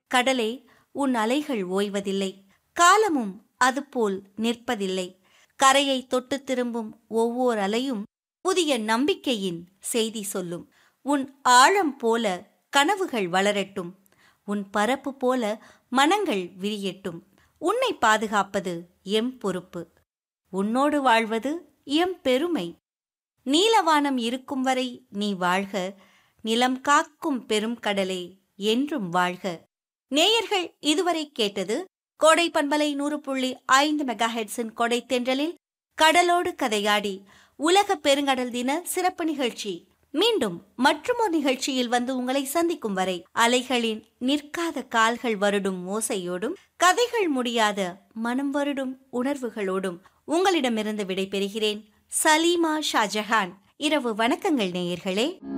கடலே உன் அலைகள் ஓய்வதில்லை காலமும் அதுபோல் நிற்பதில்லை கரையை தொட்டு திரும்பும் ஒவ்வொரு அலையும் புதிய நம்பிக்கையின் செய்தி சொல்லும் உன் ஆழம் போல கனவுகள் வளரட்டும் உன் பரப்பு போல மனங்கள் விரியட்டும் உன்னை பாதுகாப்பது எம் பொறுப்பு உன்னோடு வாழ்வது எம் பெருமை நீலவானம் இருக்கும் வரை நீ வாழ்க நிலம் காக்கும் பெரும் கடலே என்றும் வாழ்க நேயர்கள் இதுவரை கேட்டது கோடை பண்பலை நூறு புள்ளி ஐந்து மெகா ஹெட்ஸின் கொடை தென்றலில் கடலோடு கதையாடி உலக பெருங்கடல் தின சிறப்பு நிகழ்ச்சி மீண்டும் மற்றொரு நிகழ்ச்சியில் வந்து உங்களை சந்திக்கும் வரை அலைகளின் நிற்காத கால்கள் வருடும் ஓசையோடும் கதைகள் முடியாத மனம் வருடும் உணர்வுகளோடும் உங்களிடமிருந்து விடைபெறுகிறேன் சலீமா ஷாஜஹான் இரவு வணக்கங்கள் நேயர்களே